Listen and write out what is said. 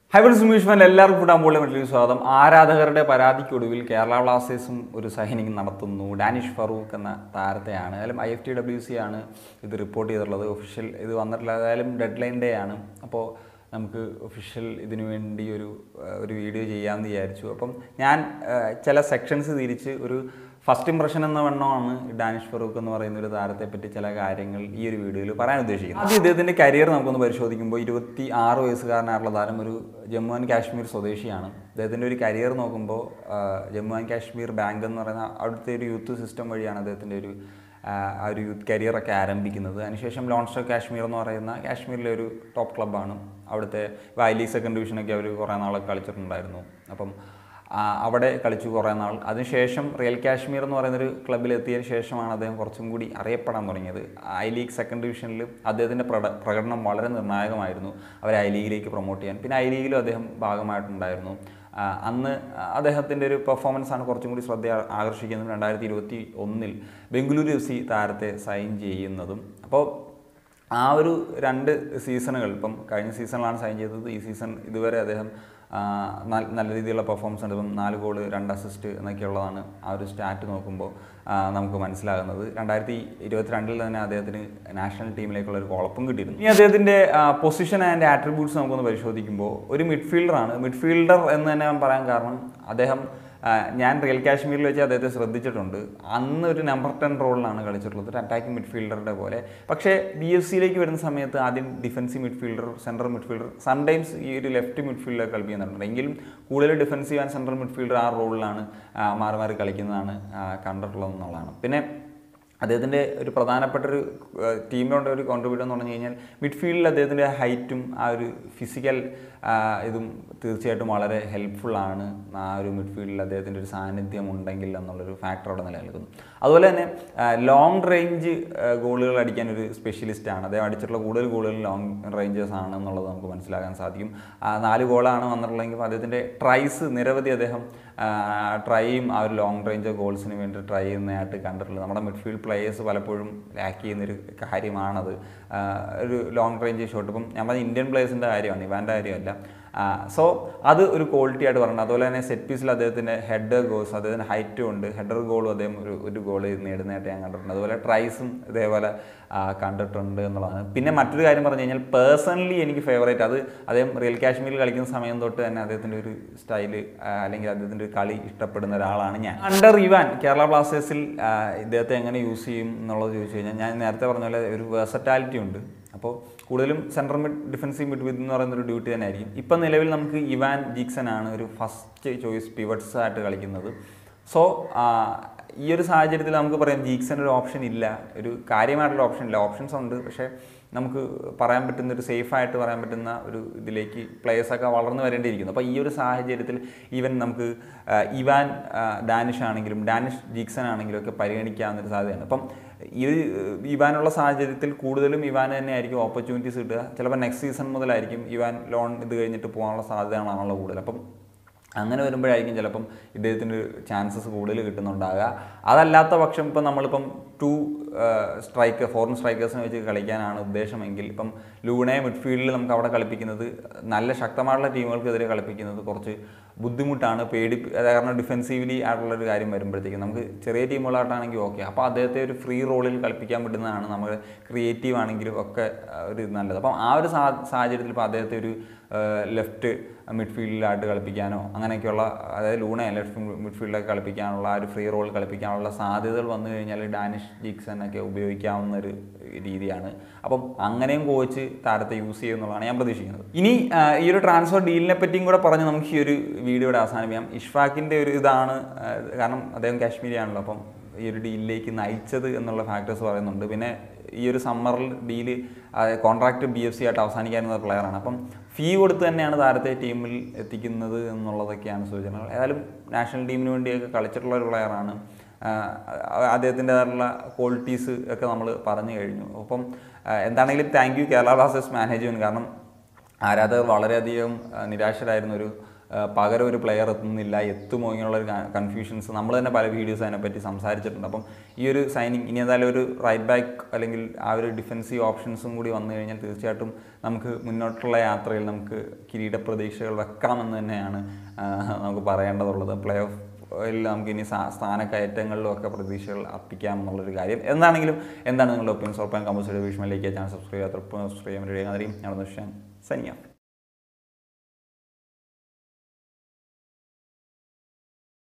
ഹൈബർ സുമീഷ്മാൻ എല്ലാവർക്കും ഫുഡ് അമ്പോളിലെ മറ്റിലേക്ക് സ്വാഗതം ആരാധകരുടെ പരാതിക്കൊടുവിൽ കേരള ബ്ലാസ്റ്റേഴ്സും ഒരു സൈനിങ് നടത്തുന്നു ഡാനിഷ് ഫറൂഖ് എന്ന താരത്തെയാണ് ഏതായാലും I F T W C ആണ് ഇത് റിപ്പോർട്ട് ചെയ്തിട്ടുള്ളത് ഒഫീഷ്യൽ ഇത് വന്നിട്ടുള്ള ഏതായാലും ഡെഡ് ലൈൻ ഡേ ആണ് അപ്പോൾ നമുക്ക് ഒഫീഷ്യൽ ഇതിനു വേണ്ടി ഒരു ആ, ഒരു വീഡിയോ ചെയ്യാമെന്ന് വിചാരിച്ചു അപ്പം ഞാൻ ആ, ചില സെക്ഷൻസ് തിരിച്ച് ഒരു ഫസ്റ്റ് ഇംപ്രഷൻ എന്ന വണ്ണമാണ് ഡാനിഷ് ഫറൂഖ് എന്ന് പറയുന്ന ഒരു താരത്തെ പറ്റി ചില കാര്യങ്ങൾ ഈ ഒരു വീഡിയോയിൽ പറയാൻ ഉദ്ദേശിക്കുന്നത് ആദ്യം ഇദ്ദേഹത്തിൻ്റെ കരിയർ നമുക്കൊന്ന് പരിശോധിക്കുമ്പോൾ ഇരുപത്തി ആറ് വയസ്സുകാരനായിട്ടുള്ള താരം ഒരു ജമ്മു ആൻഡ് കാശ്മീർ സ്വദേശിയാണ് അദ്ദേഹത്തിൻ്റെ ഒരു കരിയർ നോക്കുമ്പോൾ ആ, ജമ്മു ആൻഡ് കാശ്മീർ ബാങ്ക് എന്ന് പറയുന്ന അവിടുത്തെ ഒരു യൂത്ത് സിസ്റ്റം വഴിയാണ് അദ്ദേഹത്തിൻ്റെ ഒരു ആ, ആ ഒരു യൂത്ത് കരിയറൊക്കെ ആരംഭിക്കുന്നത് അതിനുശേഷം ലോൺസ്റ്റർ കാശ്മീർ എന്ന് പറയുന്ന കാശ്മീരിലെ ഒരു ടോപ്പ് ക്ലബ്ബാണ് അവിടുത്തെ ഐ ലീഗ് സെക്കൻഡ് ഡിവിഷനൊക്കെ അവർ കുറേ നാളൊക്കെ കളിച്ചിട്ടുണ്ടായിരുന്നു അപ്പം ആ, അവിടെ കളിച്ചു കുറേ നാൾ അതിനുശേഷം റിയൽ കാശ്മീർ എന്ന് പറയുന്നൊരു ക്ലബ്ബിലെത്തിയതിന് ശേഷമാണ് അദ്ദേഹം കുറച്ചും കൂടി അറിയപ്പെടാൻ തുടങ്ങിയത് ഐ ലീഗ് സെക്കൻഡ് ഡിവിഷനിൽ അദ്ദേഹത്തിൻ്റെ പ്രട പ്രകടനം വളരെ നിർണായകമായിരുന്നു അവരെ ഐ ലീഗിലേക്ക് പ്രൊമോട്ട് ചെയ്യാൻ പിന്നെ ഐ ലീഗിലും അദ്ദേഹം ഭാഗമായിട്ടുണ്ടായിരുന്നു ആ, അന്ന് അദ്ദേഹത്തിൻ്റെ ഒരു പെർഫോമൻസ് ആണ് കുറച്ചും കൂടി ശ്രദ്ധ ആകർഷിക്കുന്നത് രണ്ടായിരത്തി ഇരുപത്തി ഒന്നിൽ ബംഗളൂരു എഫ് സി താരത്തെ സൈൻ ചെയ്യുന്നതും അപ്പോൾ ആ ഒരു രണ്ട് സീസണുകൾ ഇപ്പം കഴിഞ്ഞ സീസണിലാണ് സൈൻ ചെയ്തത് ഈ സീസൺ ഇതുവരെ അദ്ദേഹം ആ, നൽ- നല്ല രീതിയിലുള്ള പെർഫോമൻസ് ഉണ്ട് ഇപ്പം നാല് ഗോള് രണ്ട് അസിസ്റ്റ് എന്നൊക്കെയുള്ളതാണ് ആ ഒരു സ്റ്റാറ്റ് നോക്കുമ്പോൾ ആ, നമുക്ക് മനസ്സിലാകുന്നത് രണ്ടായിരത്തി ഇരുപത്തിരണ്ടിൽ തന്നെ അദ്ദേഹത്തിന് നാഷണൽ ടീമിലേക്കുള്ള ഒരു കോളപ്പും കിട്ടിയിരുന്നു ഇനി അദ്ദേഹത്തിൻ്റെ പൊസിഷൻ ആൻഡ് ആട്രിബ്യൂട്ട്സ് നമുക്കൊന്ന് പരിശോധിക്കുമ്പോൾ ഒരു മിഡ്ഫീൽഡറാണ് മിഡ്ഫീൽഡർ എന്ന് തന്നെ ഞാൻ പറയാൻ കാരണം അദ്ദേഹം ആ, ഞാൻ റിയൽ കാശ്മീരിൽ വെച്ച് അദ്ദേഹത്തെ ശ്രദ്ധിച്ചിട്ടുണ്ട് അന്ന് ഒരു നമ്പർ ടെൻ റോളിലാണ് കളിച്ചിട്ടുള്ളത് ഒരു അറ്റാക്കിംഗ് മിഡ്ഫീൽഡറുടെ പോലെ പക്ഷേ ബി എഫ് സിയിലേക്ക് വരുന്ന സമയത്ത് ആദ്യം defensive midfielder central midfielder sometimes ഈ ഒരു ലെഫ്റ്റ് മിഡ്ഫീൽഡർ കളിപ്പിക്കുന്നുണ്ട് എങ്കിലും കൂടുതൽ ഡിഫൻസീവ് ആൻഡ് സെൻട്രൽ മിഡ്ഫീൽഡർ ആ റോളിലാണ് ആ, മാറി മാറി കളിക്കുന്നതാണ് ആ, കണ്ടിട്ടുള്ളത് എന്നുള്ളതാണ് പിന്നെ അദ്ദേഹത്തിൻ്റെ ഒരു പ്രധാനപ്പെട്ട ഒരു ടീമിലുള്ള ഒരു കോൺട്രിബ്യൂട്ടർ എന്ന് പറഞ്ഞു കഴിഞ്ഞാൽ മിഡ്ഫീൽഡിൽ അദ്ദേഹത്തിൻ്റെ ഹൈറ്റും ആ ഒരു ഫിസിക്കൽ ഇതും തീർച്ചയായിട്ടും വളരെ ഹെൽപ്ഫുള്ളാണ് ആ ഒരു മിഡ്ഫീൽഡിൽ അദ്ദേഹത്തിൻ്റെ ഒരു സാന്നിധ്യം ഉണ്ടെങ്കിൽ എന്നുള്ളൊരു ഫാക്ടർ അവിടെ നിലനിൽക്കുന്നു അതുപോലെ തന്നെ ലോങ് റേഞ്ച് ഗോളുകൾ അടിക്കാൻ ഒരു സ്പെഷ്യലിസ്റ്റാണ് അദ്ദേഹം അടിച്ചിട്ടുള്ള കൂടുതൽ ഗോളുകൾ ലോങ് റേഞ്ചേഴ്സ് ആണ് എന്നുള്ളത് നമുക്ക് മനസ്സിലാക്കാൻ സാധിക്കും ആ, നാല് ഗോളാണ് വന്നിട്ടുള്ളതെങ്കിൽ അദ്ദേഹത്തിൻ്റെ ട്രൈസ് നിരവധി അദ്ദേഹം ട്രൈയും ആ ഒരു ലോങ് റേഞ്ച് ഗോൾസിന് വേണ്ടി ട്രൈ ചെയ്യുന്നതായിട്ട് കണ്ടിട്ടുള്ളത് നമ്മുടെ മിഡ്ഫീൽഡ് പ്ലേയേഴ്സ് പലപ്പോഴും ലാക്ക് ചെയ്യുന്നൊരു കാര്യമാണത് ആ, ഒരു ലോങ് റേഞ്ച് ഷോട്ട് ഇപ്പം നമ്മൾ ഇന്ത്യൻ പ്ലേയേഴ്സിൻ്റെ കാര്യമാണ് ഇവാൻ്റെ കാര്യമല്ല സോ അത് ഒരു ക്വാളിറ്റി ആയിട്ട് പറയുന്നത് അതുപോലെ തന്നെ സെറ്റ് പീസിൽ അദ്ദേഹത്തിൻ്റെ ഹെഡർ ഗോൾസ് അദ്ദേഹത്തിന് ഹൈറ്റും ഉണ്ട് ഹെഡർ ഗോളും അദ്ദേഹം ഒരു ഒരു ഗോൾ നേടുന്നതായിട്ട് ഞാൻ കണ്ടിട്ടുണ്ട് അതുപോലെ ട്രൈസും ഇതേപോലെ ആ, കണ്ടിട്ടുണ്ട് എന്നുള്ളതാണ് പിന്നെ മറ്റൊരു കാര്യം പറഞ്ഞു കഴിഞ്ഞാൽ പേഴ്സണലി എനിക്ക് ഫേവറേറ്റ് അത് അദ്ദേഹം റിയൽ കാശ്മീരിൽ കളിക്കുന്ന സമയം തൊട്ട് തന്നെ അദ്ദേഹത്തിൻ്റെ ഒരു സ്റ്റൈല് അല്ലെങ്കിൽ അദ്ദേഹത്തിൻ്റെ ഒരു കളി ഇഷ്ടപ്പെടുന്ന ഒരാളാണ് ഞാൻ അണ്ടർ ഇവാൻ കേരള ബ്ലാസ്റ്റേഴ്സിൽ ആ, ഇദ്ദേഹത്തെ എങ്ങനെ യൂസ് ചെയ്യും എന്നുള്ളത് ചോദിച്ചു കഴിഞ്ഞാൽ ഞാൻ നേരത്തെ പറഞ്ഞ പോലെ ഒരു വേഴ്സറ്റാലിറ്റി ഉണ്ട് അപ്പോൾ കൂടുതലും central mid defensive mid with എന്ന് പറയുന്ന ഒരു ഡ്യൂട്ടി തന്നെ ആയിരിക്കും ഇപ്പം നിലവിൽ നമുക്ക് ഇവാൻ ജീക്സൺ ആണ് ഒരു ഫസ്റ്റ് ചോയ്സ് പിവട്സ് ആയിട്ട് കളിക്കുന്നത് സോ ഈ ഒരു സാഹചര്യത്തിൽ നമുക്ക് പറയാം ജീക്സൺ ഒരു ഓപ്ഷൻ ഇല്ല ഒരു കാര്യമായിട്ടുള്ള ഓപ്ഷൻ ഇല്ല ഓപ്ഷൻസ് ഉണ്ട് പക്ഷേ നമുക്ക് പറയാൻ പറ്റുന്ന ഒരു സേഫ് ആയിട്ട് പറയാൻ പറ്റുന്ന ഒരു ഇതിലേക്ക് പ്ലേയേഴ്സൊക്കെ വളർന്നു വരേണ്ടിയിരിക്കുന്നു അപ്പോൾ ഈ ഒരു സാഹചര്യത്തിൽ ഈവൻ നമുക്ക് ആ, ഇവാൻ ആ, ഡാനിഷ് ആണെങ്കിലും ഡാനിഷ് ജീക്സൺ ആണെങ്കിലും ഒക്കെ പരിഗണിക്കാവുന്ന ഒരു സാധ്യതയാണ് അപ്പം ഈ ഒരു ഇവാനുള്ള സാഹചര്യത്തിൽ കൂടുതലും ഇവാൻ തന്നെ ആയിരിക്കും ഓപ്പർച്യൂണിറ്റീസ് കിട്ടുക ചിലപ്പോൾ നെക്സ്റ്റ് സീസൺ മുതലായിരിക്കും ഇവാൻ ലോൺ ഇത് കഴിഞ്ഞിട്ട് പോകാനുള്ള സാധ്യതയാണല്ലോ കൂടുതൽ അപ്പം അങ്ങനെ വരുമ്പോഴായിരിക്കും ചിലപ്പം ഇദ്ദേഹത്തിന് ചാൻസസ് കൂടുതൽ കിട്ടുന്നുണ്ടാകുക അതല്ലാത്ത പക്ഷം ഇപ്പം നമ്മളിപ്പം ടു സ്ട്രൈക്കർ ഫോറിൻ സ്ട്രൈക്കേഴ്സിനെ വെച്ച് കളിക്കാനാണ് ഉദ്ദേശമെങ്കിൽ ഇപ്പം ലൂണെ മിഡ്ഫീൽഡിൽ നമുക്ക് അവിടെ കളിപ്പിക്കുന്നത് നല്ല ശക്തമായിട്ടുള്ള ടീമുകൾക്കെതിരെ കളിപ്പിക്കുന്നത് കുറച്ച് ബുദ്ധിമുട്ടാണ് പേടി അത് കാരണം ഡിഫെൻസീവ്ലി ആയിട്ടുള്ള ഒരു കാര്യം വരുമ്പോഴത്തേക്കും നമുക്ക് ചെറിയ ടീമുകളായിട്ടാണെങ്കിൽ ഓക്കെ അപ്പോൾ അദ്ദേഹത്തെ ഒരു ഫ്രീ റോളിൽ കളിപ്പിക്കാൻ പറ്റുന്നതാണ് നമ്മൾ ക്രിയേറ്റീവ് ആണെങ്കിലും ഒക്കെ ആ, ഒരു നല്ലത് അപ്പം ആ ഒരു സാ- സാഹചര്യത്തിൽ ഇപ്പോൾ അദ്ദേഹത്തെ ഒരു ലെഫ്റ്റ് മിഡ്ഫീൽഡിലായിട്ട് കളിപ്പിക്കാനോ അങ്ങനെയൊക്കെയുള്ള അതായത് ലൂണെ ലെഫ്റ്റ് മിഡ്ഫീൽഡൊക്കെ കളിപ്പിക്കാനുള്ള ആ ഒരു ഫ്രീ റോൾ കളിപ്പിക്കാനുള്ള സാധ്യതകൾ വന്നു കഴിഞ്ഞാൽ ഡാനിഷ് ജീക്സൺ ഒക്കെ ഉപയോഗിക്കാവുന്ന ഒരു രീതിയാണ് അപ്പം അങ്ങനെയും കോച്ച് താരത്തെ യൂസ് ചെയ്യുമെന്നുള്ളതാണ് ഞാൻ പ്രതീക്ഷിക്കുന്നത് ഇനി ആ, ഈ ഒരു ട്രാൻസ്ഫർ ഡീലിനെ പറ്റിയും കൂടെ പറഞ്ഞ് നമുക്ക് ഈ ഒരു വീഡിയോയുടെ അവസാനിപ്പിക്കാം ഇഷ്ഫാക്കിൻ്റെ ഒരു ഇതാണ് ആ, കാരണം അദ്ദേഹം കാശ്മീരിയാണല്ലോ അപ്പം ഈ ഒരു ഡീലിലേക്ക് നയിച്ചത് എന്നുള്ള ഫാക്ടേഴ്സ് പറയുന്നുണ്ട് പിന്നെ ഈ ഒരു സമ്മറിൽ deal contract B F C ആയിട്ട് അവസാനിക്കാനുള്ള പ്ലെയറാണ് അപ്പം ഫീ കൊടുത്ത് തന്നെയാണ് താരത്തെ ടീമിൽ എത്തിക്കുന്നത് എന്നുള്ളതൊക്കെയാണ് സൂചനകൾ ഏതായാലും നാഷണൽ ടീമിന് വേണ്ടിയൊക്കെ കളിച്ചിട്ടുള്ള ഒരു പ്ലെയറാണ് അദ്ദേഹത്തിൻ്റെതായിട്ടുള്ള ക്വാളിറ്റീസ് ഒക്കെ നമ്മൾ പറഞ്ഞു കഴിഞ്ഞു അപ്പം ആ, എന്താണെങ്കിലും thank you Kerala Blasters management കാരണം ആരാധകർ വളരെയധികം ആ, നിരാശരായിരുന്ന ഒരു ആ, പകരം ഒരു പ്ലെയർ എത്തുന്നില്ല എത്തുമോ ഇങ്ങനെയുള്ള ഒരു കൺഫ്യൂഷൻസ് നമ്മൾ തന്നെ പല വീഡിയോസ് അതിനെപ്പറ്റി സംസാരിച്ചിട്ടുണ്ട് അപ്പം ഈ ഒരു സൈനിങ് ഇനി എന്തായാലും ഒരു റൈറ്റ് ബാക്ക് അല്ലെങ്കിൽ ആ ഒരു ഡിഫെൻസീവ് ഓപ്ഷൻസും കൂടി വന്നു കഴിഞ്ഞാൽ തീർച്ചയായിട്ടും നമുക്ക് മുന്നോട്ടുള്ള യാത്രയിൽ നമുക്ക് കിരീട പ്രതീക്ഷകൾ വെക്കാമെന്ന് തന്നെയാണ് ആ, നമുക്ക് പറയേണ്ടതുള്ളത് പ്ലേ ഓഫ് എല്ലാം നമുക്ക് ഇനി സ്ഥാ- സ്ഥാനക്കയറ്റങ്ങളിലും ഒക്കെ പ്രതീക്ഷകൾ അർപ്പിക്കാം എന്നുള്ളൊരു കാര്യം എന്താണെങ്കിലും എന്താണ് നിങ്ങളുടെ ഒപ്പീനിയൻസ് ഉറപ്പാൻ കമ്പോസ് വീഷ്മയിലേക്ക് ചാനൽ സബ്സ്ക്രൈബ് ചെയ്യാത്ത സബ്സ്ക്രൈബ് ചെയ്യാൻ റെഡി ആകാതിരിക്കും ഞാൻ സനിയ